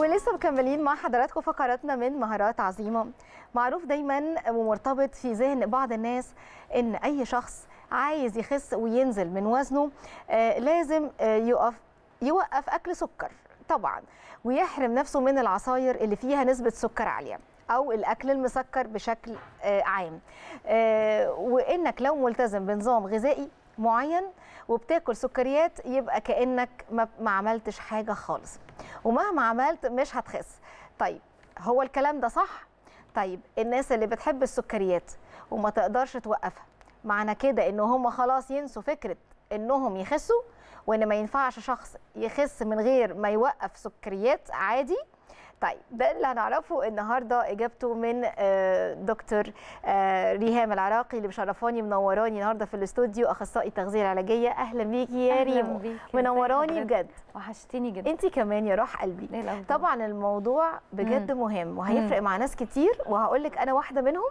ولسه مكملين مع حضراتكم فقراتنا من مهارات عظيمه معروف دايما ومرتبط في ذهن بعض الناس ان اي شخص عايز يخس وينزل من وزنه آه لازم آه يقف يوقف اكل سكر طبعا ويحرم نفسه من العصاير اللي فيها نسبه سكر عاليه او الاكل المسكر بشكل آه عام آه وانك لو ملتزم بنظام غذائي معين وبتاكل سكريات يبقى كانك ما ما عملتش حاجه خالص ومهما عملت مش هتخس طيب هو الكلام ده صح طيب الناس اللي بتحب السكريات وما تقدرش توقفها معنى كده ان هم خلاص ينسوا فكره انهم يخسوا وان ما ينفعش شخص يخس من غير ما يوقف سكريات عادي طيب ده اللي هنعرفه النهارده اجابته من دكتور ريهام العراقي اللي مشرفاني منوراني النهارده في الاستوديو اخصائي التغذيه العلاجيه اهلا بيكي يا ريم منوراني بجد وحشتيني جدا انت كمان يا روح قلبي طبعا الموضوع بجد مم. مهم وهيفرق مم. مع ناس كتير وهقول لك انا واحده منهم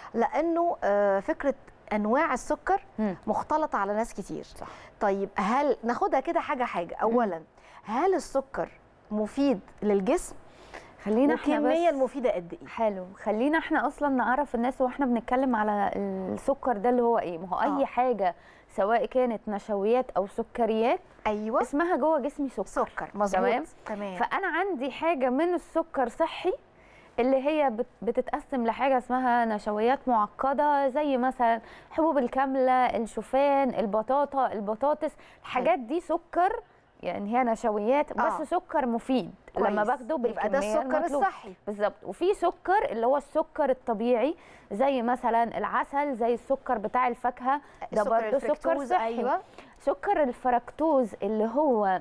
لانه فكره انواع السكر مم. مختلطه على ناس كتير صح. طيب هل ناخدها كده حاجه حاجه اولا مم. هل السكر مفيد للجسم خلينا احنا الكميه المفيده قد ايه حلو خلينا احنا اصلا نعرف الناس واحنا بنتكلم على السكر ده اللي هو ايه ما هو آه. اي حاجه سواء كانت نشويات او سكريات ايوه اسمها جوه جسمي سكر سكر مظبوط تمام تمام فانا عندي حاجه من السكر صحي اللي هي بتتقسم لحاجه اسمها نشويات معقده زي مثلا حبوب الكامله الشوفان البطاطا البطاطس الحاجات دي سكر يعني هي نشويات بس آه. سكر مفيد كويس. لما باخده بالكميه ده السكر الصحي بالظبط وفي سكر اللي هو السكر الطبيعي زي مثلا العسل زي السكر بتاع الفاكهه ده برضه سكر صحي أيوة. سكر الفركتوز اللي هو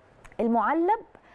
المعلب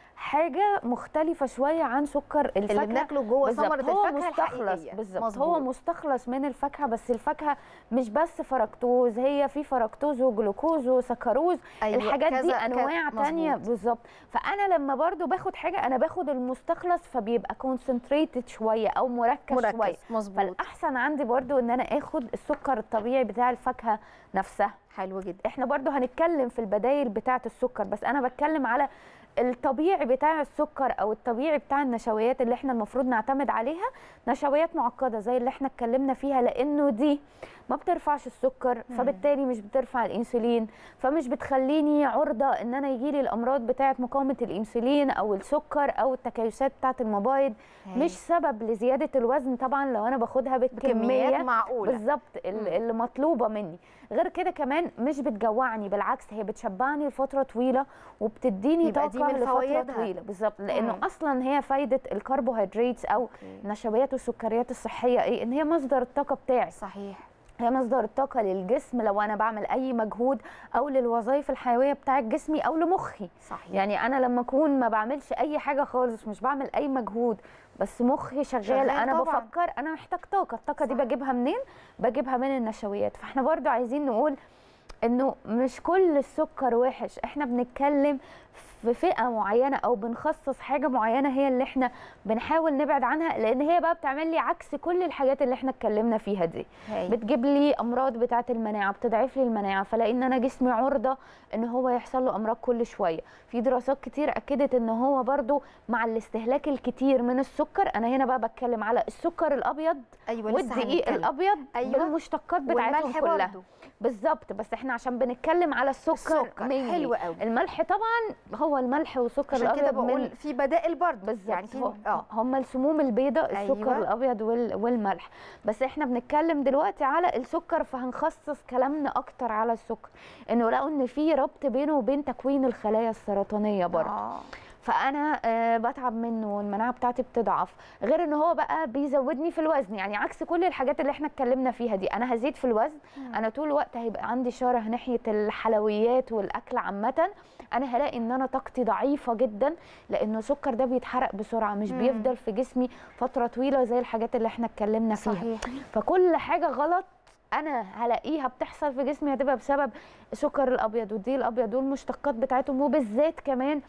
حاجه مختلفه شويه عن سكر الفاكهه اللي بناكله جوه ثمره الفاكهه مستخلص بالظبط هو مستخلص من الفاكهه بس الفاكهه مش بس فركتوز هي في فركتوز وجلوكوز وسكروز أيوة الحاجات دي انواع ثانيه بالظبط فانا لما برضو باخد حاجه انا باخد المستخلص فبيبقى كونسنتريتد شويه او مركز, مركز شويه مظبوط فالاحسن عندي برضو ان انا اخد السكر الطبيعي بتاع الفاكهه نفسها حلو جدا احنا برضو هنتكلم في البدايل بتاعه السكر بس انا بتكلم على الطبيعي بتاع السكر او الطبيعي بتاع النشويات اللي احنا المفروض نعتمد عليها نشويات معقده زي اللي احنا اتكلمنا فيها لانه دي ما بترفعش السكر فبالتالي مش بترفع الانسولين فمش بتخليني عرضه ان انا يجي لي الامراض بتاعه مقاومه الانسولين او السكر او التكيسات بتاعه المبايض مش سبب لزياده الوزن طبعا لو انا باخدها بالكميه معقوله بالظبط اللي مطلوبه مني غير كده كمان مش بتجوعني بالعكس هي بتشبعني لفتره طويله وبتديني طاقه لفتره طويله بالظبط لانه مم. اصلا هي فايده الكربوهيدرات او أوكي. النشويات والسكريات الصحيه ايه ان هي مصدر الطاقه بتاعي صحيح هي مصدر الطاقة للجسم لو أنا بعمل أي مجهود أو للوظائف الحيوية بتاعة جسمي أو لمخي صحيح. يعني أنا لما أكون ما بعملش أي حاجة خالص مش بعمل أي مجهود بس مخي شغال, شغال أنا طبعا. بفكر أنا محتاج طاقة الطاقة صح. دي بجيبها منين؟ بجيبها من النشويات فإحنا برضو عايزين نقول انه مش كل السكر وحش احنا بنتكلم في فئه معينه او بنخصص حاجه معينه هي اللي احنا بنحاول نبعد عنها لان هي بقى بتعمل لي عكس كل الحاجات اللي احنا اتكلمنا فيها دي هي. بتجيب لي امراض بتاعه المناعه بتضعف لي المناعه فلاقي ان انا جسمي عرضه ان هو يحصل له امراض كل شويه في دراسات كتير اكدت ان هو برده مع الاستهلاك الكتير من السكر انا هنا بقى بتكلم على السكر الابيض أيوة والدقيق الابيض أيوة. بالمشتقات بتاعتهم كلها بالظبط بس احنا عشان بنتكلم على السكر, السكر. حلو قوي الملح طبعا هو الملح والسكر عشان كده بقول من... في بدائل برضه بالظبط يعني في اه هم السموم البيضاء السكر أيوة. الابيض وال... والملح بس احنا بنتكلم دلوقتي على السكر فهنخصص كلامنا اكتر على السكر انه لقوا ان في ربط بينه وبين تكوين الخلايا السرطانيه برضه آه. فانا آه بتعب منه والمناعه بتاعتي بتضعف غير ان هو بقى بيزودني في الوزن يعني عكس كل الحاجات اللي احنا اتكلمنا فيها دي انا هزيد في الوزن مم. انا طول الوقت هيبقى عندي شره ناحيه الحلويات والاكل عامه انا هلاقي ان انا طاقتي ضعيفه جدا لانه السكر ده بيتحرق بسرعه مش مم. بيفضل في جسمي فتره طويله زي الحاجات اللي احنا اتكلمنا فيها صحيح. فكل حاجه غلط انا هلاقيها بتحصل في جسمي هتبقى بسبب السكر الابيض والدقيق الابيض والمشتقات بتاعتهم وبالذات كمان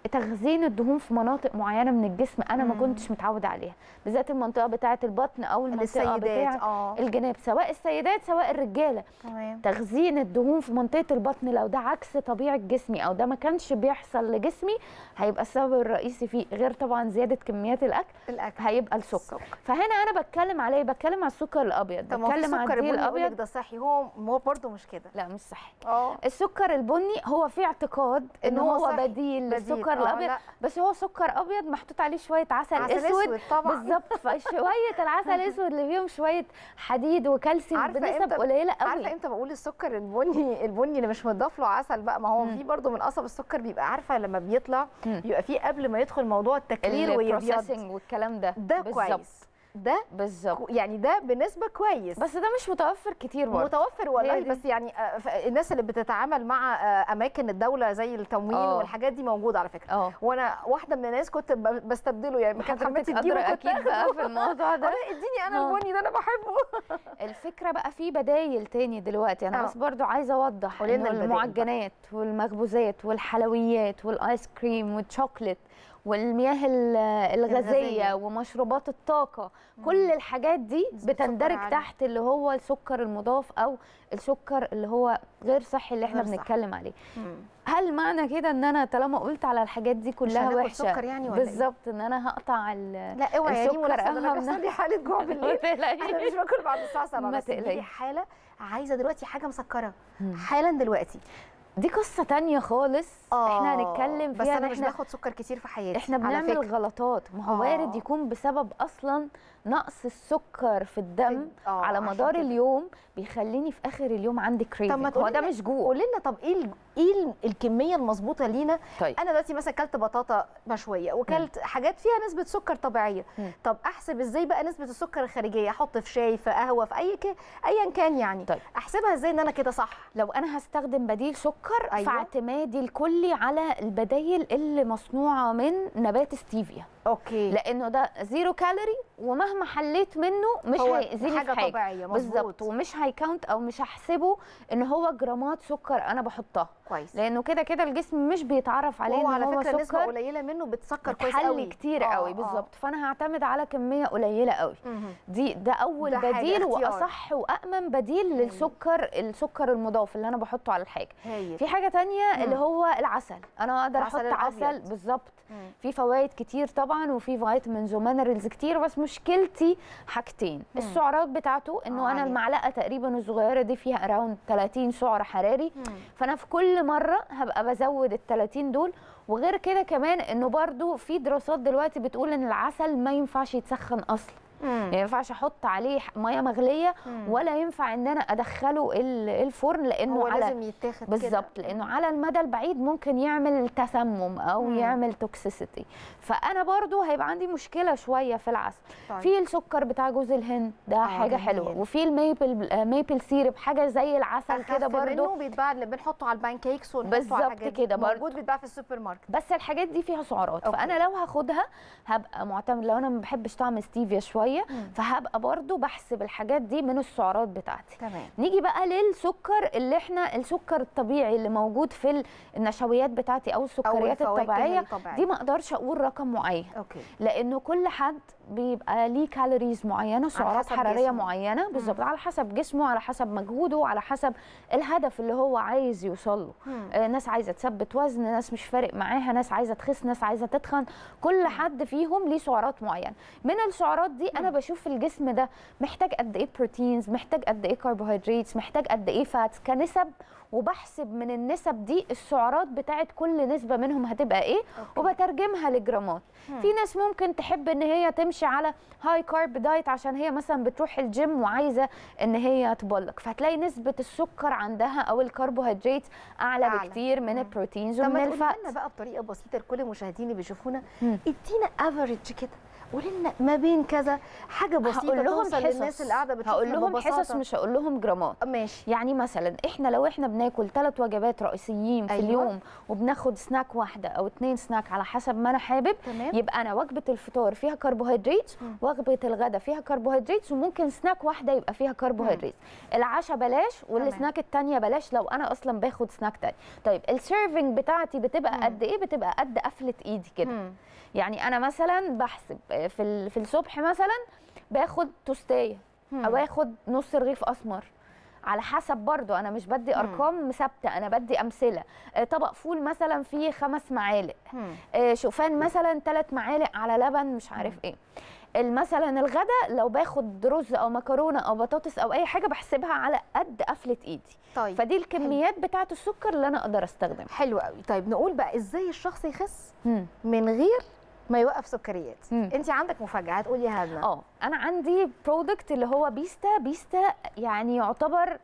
تخزين الدهون في مناطق معينه من الجسم انا ما مم. كنتش متعوده عليها بالذات المنطقه بتاعه البطن او المنطقه للسيدات بتاعه اه الجناب سواء السيدات سواء الرجاله تمام تخزين الدهون في منطقه البطن لو ده عكس طبيعه جسمي او ده ما كانش بيحصل لجسمي هيبقى السبب الرئيسي فيه غير طبعا زياده كميات الاكل الاكل هيبقى السكر فهنا انا بتكلم على ايه بتكلم على السكر الابيض طب ما في بتكلم على سكر الدقيق بني يقول لك الابيض ده صحي هو هو برضه مش كده لا مش صحي اه السكر البني هو في اعتقاد ان إن هو هو, صحي. بديل بديل. للسكر آه، الابيض لا. بس هو سكر ابيض محطوط عليه شويه عسل, عسل اسود اسود طبعا بالظبط فشويه العسل الاسود اللي فيهم شويه حديد وكالسيوم عارفة بنسب إمتى- قليله عارفه قوي امتى بقول السكر البني البني اللي مش مضاف له عسل بقى ما هو مم. في برضه من قصب السكر بيبقى عارفه لما بيطلع مم. بيبقى فيه قبل ما يدخل موضوع التكرير ويبيض البروسيسنج والكلام ده ده بالظبط. كويس ده بالظبط يعني ده بنسبه كويس بس ده مش متوفر كتير برضه متوفر هي والله دي. بس يعني آه، ف- الناس اللي بتتعامل مع آه، اماكن الدوله زي التموين آه. والحاجات دي موجوده على فكره اه وانا واحده من الناس كنت ب- بستبدله يعني كانت حضرتك حماتي قادره تجيبه كنت اكيد بقى في الموضوع ده أنا اديني انا آه. البني ده انا بحبه الفكره بقى في بدايل تاني دلوقتي انا آه. بس برضو عايزه اوضح قولي لنا انه البدايل بقى. المعجنات والمخبوزات والحلويات والايس كريم والشوكليت والمياه ال- الغازيه الغازية. ومشروبات الطاقه كل الحاجات دي نسبة سكر بتندرج عالية. تحت اللي هو السكر المضاف او السكر اللي هو غير صحي اللي احنا غير صحي. بنتكلم عليه هل معنى كده ان انا طالما قلت على الحاجات دي كلها هناكل وحشه سكر يعني ولا إيه؟ بالظبط ان انا هقطع ال لا اوعى يا ريم السكر ولا انا أهم بيحصل لي ده. حاله جوع ما بالليل انا تقلقيش مش باكل بعد الساعه 7 ما بس بيجيلي تقلقيش. حاله عايزه دلوقتي حاجه مسكره مم. حالا دلوقتي دي قصه تانية خالص احنا آه، هنتكلم بس فيها انا إن مش احنا باخد سكر كتير في حياتي احنا على بنعمل فكرة. غلطات ما هو آه. وارد يكون بسبب اصلا نقص السكر في الدم آه، على عشان مدار كده. اليوم بيخليني في اخر اليوم عندي طب ما كريفنج هو تقولي ده لنا- مش جوع قولي لنا طب ايه ال- ايه ال- الكميه المظبوطه لينا طيب انا دلوقتي مثلا كلت بطاطا مشويه وكلت حاجات فيها نسبه سكر طبيعيه مم. طب احسب ازاي بقى نسبه السكر الخارجيه احط في شاي في قهوه في اي ك... ايا كان يعني طيب. احسبها ازاي ان انا كده صح لو انا هستخدم بديل سكر أيوة. فاعتمادي الكلي على البدايل اللي مصنوعه من نبات ستيفيا اوكي لانه ده زيرو كالوري ومهما حليت منه مش هو هيأذيني حاجه في حاجه طبيعيه بالظبط مظبوط ومش هيكاونت او مش هحسبه ان هو جرامات سكر انا بحطها كويس لانه كده كده الجسم مش بيتعرف عليه وهو ان على هو فكره نسبه سكر قليله منه بتسكر كويس بتحلي قوي كتير آه، قوي آه. بالظبط فانا هعتمد على كميه قليله قوي مهم. دي ده اول ده حاجة بديل اختيار. واصح وامن بديل هايل. للسكر السكر المضاف اللي انا بحطه على الحاجه هايل في حاجه تانية مم. اللي هو العسل انا اقدر العسل احط عسل الأبيض. بالظبط مم. في فوائد كتير طبعا وفي فيتامينز ومينرالز كتير بس مشكلتي حاجتين مم. السعرات بتاعته انه آه، انا عالية. المعلقه تقريبا الصغيره دي فيها اراوند 30 سعر حراري مم. فانا في كل مره هبقى بزود ال 30 دول وغير كده كمان انه برضو في دراسات دلوقتي بتقول ان العسل ما ينفعش يتسخن اصلا مم. ما ينفعش احط عليه ح- ميه مغليه مم. ولا ينفع ان انا ادخله ال- الفرن لانه هو على لازم يتاخد كده. بالظبط لانه على المدى البعيد ممكن يعمل تسمم او مم. يعمل توكسيسيتي فانا برضو هيبقى عندي مشكله شويه في العسل طيب. في السكر بتاع جوز الهند ده آه، حاجه جميل. حلوه وفي الميبل آه، ميبل سيرب حاجه زي العسل أخف كده برضو منه بيتباع اللي بنحطه على البان كيكس ونحطه بالظبط على الحاجات دي. كده برضو. موجود بيتباع في السوبر ماركت بس الحاجات دي فيها سعرات أوكي. فانا لو هاخدها هبقى معتمد لو انا ما بحبش طعم ستيفيا شويه مم. فهبقى برضو بحسب الحاجات دي من السعرات بتاعتي تمام نيجي بقى للسكر اللي احنا السكر الطبيعي اللي موجود في ال- النشويات بتاعتي او السكريات الفواكه الطبيعيه الطبيعية. دي ما اقدرش اقول رقم معين اوكي لانه كل حد بيبقى ليه كالوريز معينه سعرات حسب حراريه جسمه. معينه بالظبط على حسب جسمه على حسب مجهوده على حسب الهدف اللي هو عايز يوصل له مم. آه، ناس عايزه تثبت وزن ناس مش فارق معاها ناس عايزه تخس ناس عايزه تتخن كل حد فيهم ليه سعرات معينه من السعرات دي انا بشوف الجسم ده محتاج قد ايه بروتينز محتاج قد ايه كربوهيدرات محتاج قد ايه فاتس كنسب وبحسب من النسب دي السعرات بتاعت كل نسبه منهم هتبقى ايه أوكي. وبترجمها لجرامات في ناس ممكن تحب ان هي تمشي على هاي كارب دايت عشان هي مثلا بتروح الجيم وعايزه ان هي تبلق فهتلاقي نسبه السكر عندها او الكربوهيدرات اعلى, أعلى. بكتير من مم. البروتينز طب ومن ما تقولي الفات لنا بقى بطريقه بسيطه لكل المشاهدين اللي بيشوفونا مم. ادينا افريج كده قولي لنا ما بين كذا حاجه بسيطه هقول لهم توصل للناس حصص اللي قاعده بتشوفنا هقول لهم ببساطة. حصص مش هقول لهم جرامات ماشي يعني مثلا احنا لو احنا بناكل بناكل ثلاث وجبات رئيسيين في أيوة. اليوم وبناخد سناك واحده او اتنين سناك على حسب ما انا حابب تمام يبقى انا وجبه الفطار فيها كربوهيدرات مم. وجبه الغداء فيها كربوهيدرات وممكن سناك واحده يبقى فيها كربوهيدرات العشاء بلاش والسناك التانية بلاش لو انا اصلا باخد سناك تاني طيب السيرفنج بتاعتي بتبقى مم. قد ايه بتبقى قد قفله ايدي كده مم. يعني انا مثلا بحسب في ال- في الصبح مثلا باخد توستايه مم. او اخد نص رغيف اسمر على حسب برضو انا مش بدي مم. ارقام ثابته انا بدي امثله آه، طبق فول مثلا فيه خمس معالق مم. آه، شوفان مثلا ثلاث معالق على لبن مش عارف ايه ال- مثلا الغداء لو باخد رز او مكرونه او بطاطس او اي حاجه بحسبها على قد قفله ايدي طيب فدي الكميات بتاعه السكر اللي انا اقدر استخدمها حلو قوي طيب نقول بقى ازاي الشخص يخس مم. من غير ما يوقف سكريات مم. انت عندك مفاجاه هتقوليها لنا اه انا عندي برودكت اللي هو بيستا بيستا يعني يعتبر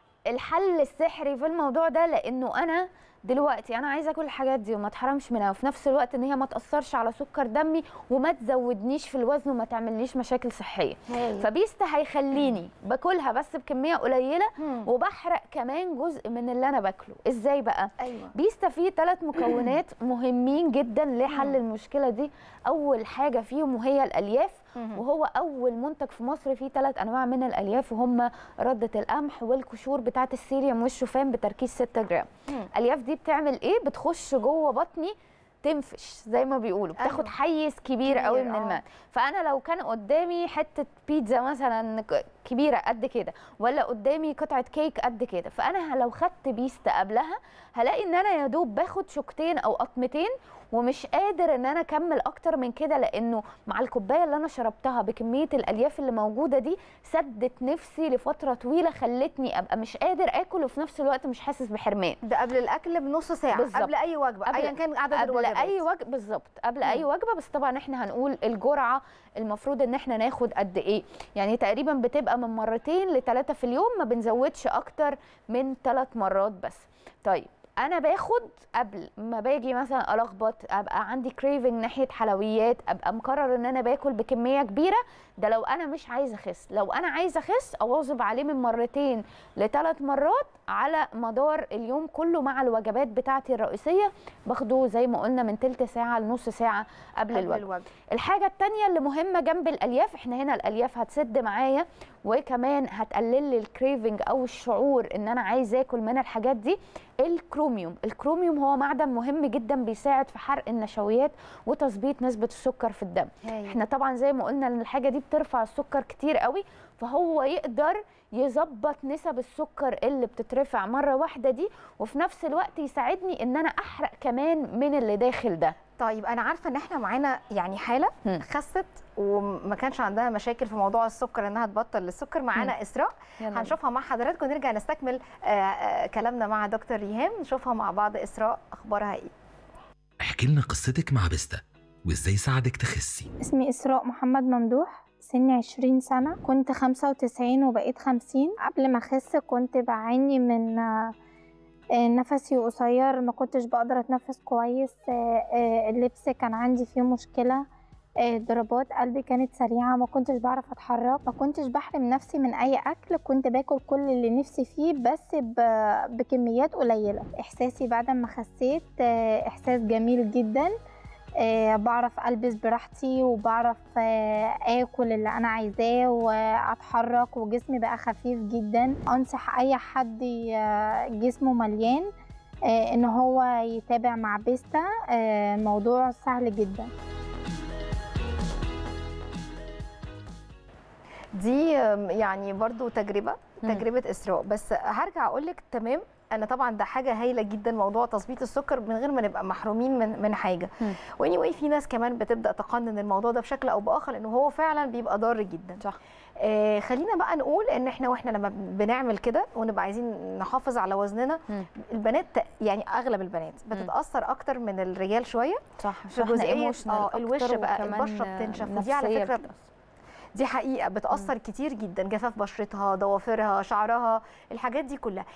الحل السحري في الموضوع ده لانه انا دلوقتي انا عايزه اكل الحاجات دي وما اتحرمش منها وفي نفس الوقت ان هي ما تاثرش على سكر دمي وما تزودنيش في الوزن وما تعمليش مشاكل صحيه هايل. فبيستا هيخليني باكلها بس بكميه قليله مم. وبحرق كمان جزء من اللي انا باكله ازاي بقى ايوه بيستا فيه ثلاث مكونات مهمين جدا لحل المشكله دي اول حاجه فيهم وهي الالياف مم. وهو اول منتج في مصر فيه ثلاث انواع من الالياف وهم رده القمح والقشور بتاعه السيريوم والشوفان بتركيز 6 جرام مم. الالياف دي بتعمل ايه بتخش جوه بطني تنفش زي ما بيقولوا بتاخد أيوة. حيز كبير قوي كبير، من آه. الماء فانا لو كان قدامي حته بيتزا مثلا ك- كبيره قد كده ولا قدامي قطعه كيك قد كده فانا لو خدت بيستا قبلها هلاقي ان انا يا دوب باخد شوكتين او قطمتين ومش قادر ان انا اكمل اكتر من كده لانه مع الكوبايه اللي انا شربتها بكميه الالياف اللي موجوده دي سدت نفسي لفتره طويله خلتني ابقى مش قادر اكل وفي نفس الوقت مش حاسس بحرمان ده قبل الاكل بنص ساعه بالظبط. قبل اي وجبه قبل- ايا كان عدد قبل الوجبات اي وجبه بالظبط قبل اي وجبه بس طبعا احنا هنقول الجرعه المفروض ان احنا ناخد قد ايه يعني تقريبا بتبقى من مرتين لثلاثه في اليوم ما بنزودش اكتر من ثلاث مرات بس طيب انا باخد قبل ما باجي مثلا الخبط ابقى عندي كريفنج ناحيه حلويات ابقى مقرر ان انا باكل بكميه كبيره ده لو انا مش عايزه اخس لو انا عايزه اخس اواظب عليه من مرتين لثلاث مرات على مدار اليوم كله مع الوجبات بتاعتي الرئيسيه باخده زي ما قلنا من تلت ساعه لنص ساعه قبل, قبل الوجبه الوجبه الحاجة التانية اللي مهمة جنب الألياف احنا هنا الألياف هتسد معايا وكمان هتقلل لي الكريفنج أو الشعور إن أنا عايز آكل من الحاجات دي الكروميوم الكروميوم هو معدن مهم جدا بيساعد في حرق النشويات وتظبيط نسبة السكر في الدم هايل. احنا طبعا زي ما قلنا ان الحاجة دي بترفع السكر كتير قوي فهو يقدر يظبط نسب السكر اللي بتترفع مرة واحدة دي وفي نفس الوقت يساعدني ان انا احرق كمان من اللي داخل ده طيب انا عارفه ان احنا معانا يعني حاله مم. خست وما كانش عندها مشاكل في موضوع السكر انها تبطل السكر معانا اسراء يلا هنشوفها مع حضراتكم نرجع نستكمل آه، آه، كلامنا مع دكتور ريهام نشوفها مع بعض اسراء اخبارها ايه احكي لنا قصتك مع بيستا وازاي ساعدك تخسي اسمي إسراء محمد ممدوح سني عشرين سنة كنت خمسة وتسعين وبقيت خمسين قبل ما أخس كنت بعاني من آه، آه، نفسي قصير ما كنتش بقدر أتنفس كويس آه، آه، اللبس كان عندي فيه مشكلة آه، ضربات قلبي كانت سريعة ما كنتش بعرف أتحرك ما كنتش بحرم نفسي من أي أكل كنت باكل كل اللي نفسي فيه بس ب- بكميات قليلة إحساسي بعد ما خسيت آه، إحساس جميل جدا آه، بعرف البس براحتي وبعرف آه، اكل اللي انا عايزاه واتحرك وجسمي بقى خفيف جدا انصح اي حد ي- جسمه مليان آه، ان هو يتابع مع بيستا آه، موضوع سهل جدا دي آم، يعني برضو تجربه مم. تجربه اسراء بس هرجع اقول لك تمام انا طبعا ده حاجه هايله جدا موضوع تظبيط السكر من غير ما نبقى محرومين من من حاجه مم. واني واي في ناس كمان بتبدا تقنن الموضوع ده بشكل او باخر لانه هو فعلا بيبقى ضار جدا صح. آه خلينا بقى نقول ان احنا واحنا لما بنعمل كده ونبقى عايزين نحافظ على وزننا مم. البنات يعني اغلب البنات بتتاثر اكتر من الرجال شويه صح في جزئيه اه الوش بقى البشره بتنشف ودي على فكره دي حقيقه بتاثر كتير جدا جفاف بشرتها ضوافرها شعرها الحاجات دي كلها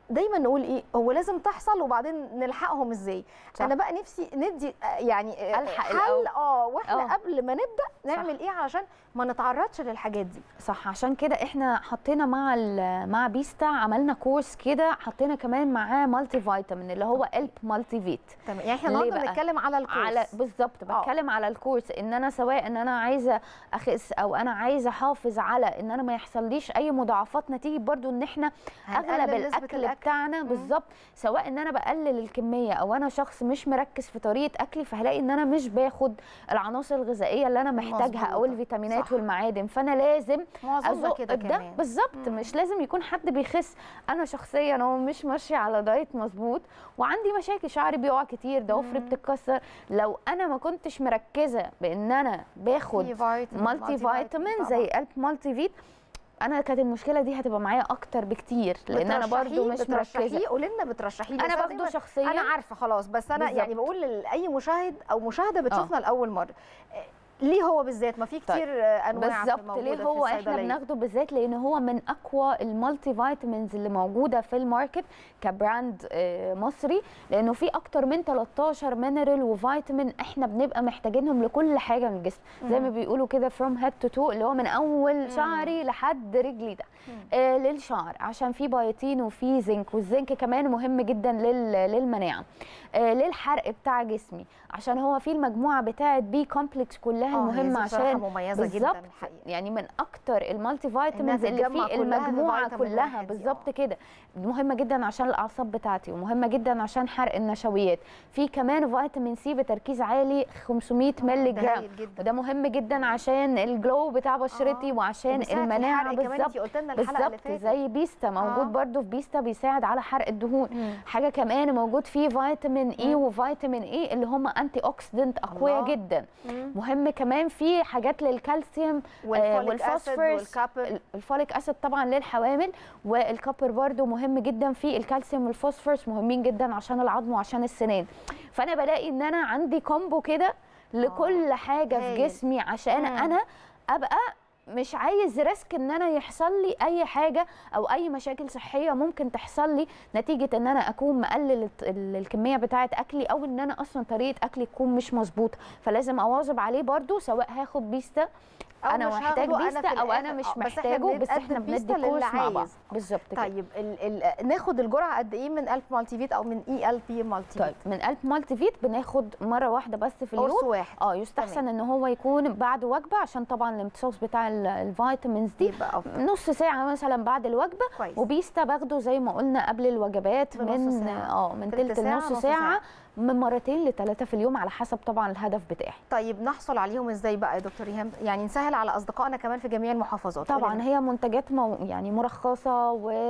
دايما نقول ايه هو لازم تحصل وبعدين نلحقهم ازاي صح. انا بقى نفسي ندي آه، يعني آه، ألحق حل الأول. اه واحنا آه. قبل ما نبدا نعمل ايه علشان ما نتعرضش للحاجات دي صح عشان كده احنا حطينا مع ال- مع بيستا عملنا كورس كده حطينا كمان معاه مالتي فيتامين اللي هو الب مالتي فيت تمام يعني احنا ليه النهارده بقى؟ بنتكلم على الكورس على بالظبط آه. بتكلم على الكورس ان انا سواء ان انا عايزه اخس او انا عايزه احافظ على ان انا ما يحصليش اي مضاعفات نتيجه برضو ان احنا اغلب هنقلل نسبة الاكل, الأكل. بتاعنا بالظبط سواء ان انا بقلل الكميه او انا شخص مش مركز في طريقه اكلي فهلاقي ان انا مش باخد العناصر الغذائيه اللي انا محتاجها او مظبوطة. الفيتامينات صح. والمعادن فانا لازم معظمنا ازق كده ده كمان بالظبط مم. مش لازم يكون حد بيخس انا شخصيا هو مش ماشيه على دايت مظبوط وعندي مشاكل شعري بيقع كتير ضوافري مم. بتتكسر لو انا ما كنتش مركزه بان انا باخد في فيتامين مالتي فيتامين زي الب مالتي فيت انا كانت المشكله دي هتبقى معايا اكتر بكتير لان انا برضو مش مركزه بترشحيه قولي لنا بترشحيه ليه؟ انا أصل باخده دايماً شخصيا انا عارفه خلاص بس انا بالظبط. يعني بقول لاي مشاهد او مشاهده بتشوفنا لاول مره إيه، ليه هو بالذات ما في كتير آه، انواع في- بالظبط موجودة ليه في هو احنا الصيدلية. بناخده بالذات لان هو من اقوى المالتي فيتامينز اللي موجوده في الماركت كبراند آه، مصري لانه في اكتر من 13 مينرال وفيتامين احنا بنبقى محتاجينهم لكل حاجه من الجسم زي ما بيقولوا كده فروم هيد تو تو اللي هو من اول شعري لحد رجلي ده آه للشعر عشان في بايوتين وفي زنك والزنك كمان مهم جدا لل- للمناعه آه للحرق بتاع جسمي عشان هو في المجموعه بتاعه بي كومبلكس كلها آه، هي المهمه دي بصراحة عشان مميزه جدا بالظبط الحقيقه يعني من اكتر المالتي فيتامينز اللي تتجمع في كلها في المجموعه فيتامين كلها واحد دي، بالظبط آه. كده مهمه جدا عشان الاعصاب بتاعتي ومهمه جدا عشان حرق النشويات في كمان فيتامين سي بتركيز عالي 500 مللي ده جرام هايل جدا وده مهم جدا عشان الجلو بتاع بشرتي آه. وعشان وبيساعد في المناعه الحرق كمان بالظبط انت قلت لنا الحلقه اللي بالظبط فاتت زي بيستا موجود آه. برضو في بيستا بيساعد على حرق الدهون مم. حاجه كمان موجود فيه فيتامين اي مم. وفيتامين اي اللي هم انتي اوكسيدنت اقوياء الله. جدا مم. مهم كمان في حاجات للكالسيوم والفوليك اسيد والفوسفورس والكابر ال- الفوليك اسيد طبعا للحوامل والكوبر برضو مهم جدا في الكالسيوم والفوسفورس مهمين جدا عشان العظم وعشان السنان فانا بلاقي ان انا عندي كومبو كده لكل حاجه في هايل. جسمي عشان مم. انا ابقى مش عايز ريسك ان انا يحصل لي اي حاجه او اي مشاكل صحيه ممكن تحصل لي نتيجه ان انا اكون مقلل الت- ال- الكميه بتاعه اكلي او ان انا اصلا طريقه اكلي تكون مش مظبوطه فلازم اواظب عليه برضو سواء هاخد بيستا أو انا مش محتاج هاخده أنا بيستا في او انا الآخر. مش آه، بس إحنا محتاجه بس احنا بنقدم بيستا بندي للي كورس مع بعض عايز. بالظبط كده طيب ال ال ناخد الجرعه قد ايه من الف مالتي فيت او من اي ال بي مالتي طيب من الف مالتي فيت بناخد مره واحده بس في قرص اليوم واحد اه يستحسن ان هو يكون بعد وجبه عشان طبعا الامتصاص بتاع ال- الفيتامينز دي يبقى أفضل. نص ساعه مثلا بعد الوجبه كويس وبيستا باخده زي ما قلنا قبل الوجبات بنص من ساعة. اه من تلت تلت ساعة، لنص نص ساعه, ساعة. من مرتين لثلاثه في اليوم على حسب طبعا الهدف بتاعي طيب نحصل عليهم ازاي بقى يا دكتور ايهام يعني نسهل على اصدقائنا كمان في جميع المحافظات طبعا قولي هي منتجات مو يعني مرخصه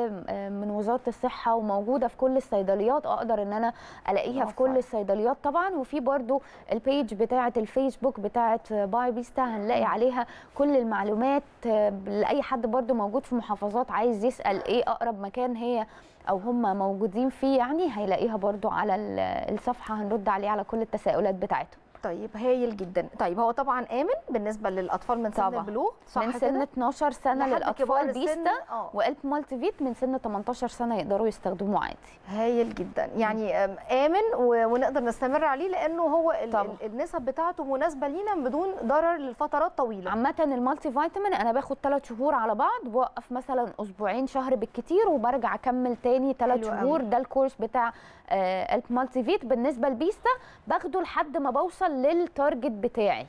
ومن وزاره الصحه وموجوده في كل الصيدليات اقدر ان انا الاقيها في كل موفر. الصيدليات طبعا وفي برضو البيج بتاعه الفيسبوك بتاعه باي بيستا هنلاقي عليها كل المعلومات آه، لاي حد برضو موجود في محافظات عايز يسال ايه اقرب مكان هي او هم موجودين فيه يعني هيلاقيها برضو على ال- الصفحه هنرد عليه على كل التساؤلات بتاعتهم طيب هايل جدا طيب هو طبعا امن بالنسبه للاطفال من سن طبعاً. البلوغ صح من سن كده 12 سنه لحد كبار للاطفال السن، بيستا اه والب مالتي فيت من سن 18 سنه يقدروا يستخدموه عادي هايل جدا يعني أم، امن و- ونقدر نستمر عليه لانه هو ال- طبعاً. ال- النسب بتاعته مناسبه لينا بدون ضرر لفترات طويله عامة المالتي فيتامين انا باخد 3 شهور على بعض بوقف مثلا اسبوعين شهر بالكتير وبرجع اكمل تاني 3 حلو شهور قوي. ده الكورس بتاع آه المالتي فيت بالنسبة لبيستا باخده لحد ما بوصل للتارجت بتاعي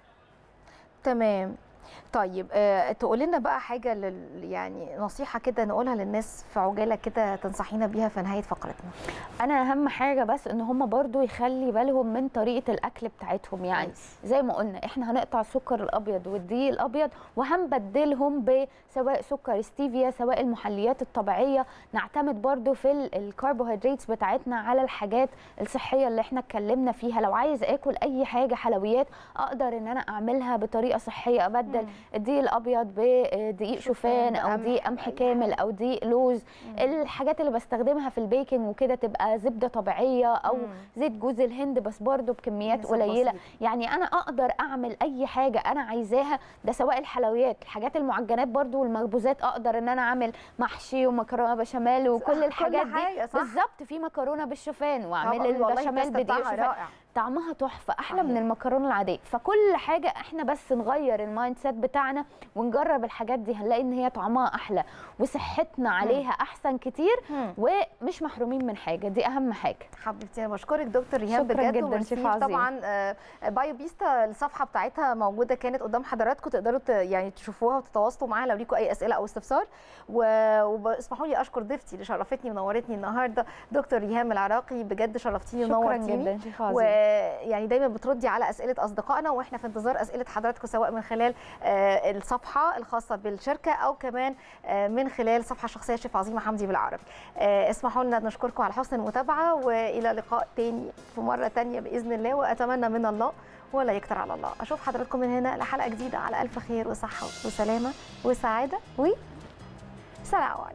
تمام طيب آه، تقول لنا بقى حاجه لل يعني نصيحه كده نقولها للناس في عجاله كده تنصحينا بيها في نهايه فقرتنا انا اهم حاجة بس ان هم برضو يخلي بالهم من طريقة الاكل بتاعتهم يعني كويس. زي ما قلنا احنا هنقطع السكر الابيض والدقيق الابيض وهنبدلهم بسواء سكر ستيفيا سواء المحليات الطبيعيه نعتمد برضو في ال- الكربوهيدرات بتاعتنا على الحاجات الصحيه اللي احنا اتكلمنا فيها لو عايز اكل اي حاجه حلويات اقدر ان انا اعملها بطريقه صحيه ابدل بستبدل الدقيق الابيض بدقيق شوفان او بقمح، دقيق قمح بأي كامل او دقيق لوز الحاجات اللي بستخدمها في البيكنج وكده تبقى زبده طبيعيه او مم. زيت جوز الهند بس برضو بكميات نسب قليله بسيطة. يعني انا اقدر اعمل اي حاجه انا عايزاها ده سواء الحلويات الحاجات المعجنات برضو والمخبوزات اقدر ان انا اعمل محشي ومكرونه بشاميل وكل كل الحاجات دي حاجة، صح. بالظبط في مكرونه بالشوفان واعمل طبعاً، والله البشاميل الباستا بدقيق بتاعها شوفان رائع. طعمها تحفه احلى صحيح. من المكرونه العاديه فكل حاجه احنا بس نغير المايند سيت بتاعنا ونجرب الحاجات دي هنلاقي ان هي طعمها احلى وصحتنا عليها احسن كتير مم. ومش محرومين من حاجه دي اهم حاجه حبيبتي انا بشكرك دكتور ريهام شكراً بجد جداً، وميرسي. شيف عظيم. طبعا آه، بايو بيستا الصفحه بتاعتها موجوده كانت قدام حضراتكم تقدروا ت- يعني تشوفوها وتتواصلوا معاها لو ليكم اي اسئله او استفسار و- واسمحوا لي اشكر ضيفتي اللي شرفتني ونورتني النهارده دكتور ريهام العراقي بجد شرفتيني شكرا ونورتيني جدا شيف عظيم ويعني دايما بتردي على اسئله اصدقائنا واحنا في انتظار اسئله حضراتكم سواء من خلال آه، الصفحه الخاصه بالشركه او كمان آه، من خلال الصفحه الشخصيه شيف عظيمه حمدي بالعربي آه، اسمحوا لنا نشكركم على حسن المتابعه والى لقاء تاني في مره تانيه باذن الله واتمنى من الله ولا يكتر على الله اشوف حضراتكم من هنا لحلقه جديده على الف خير وصحه وسلامه وسعاده و سلام عليكم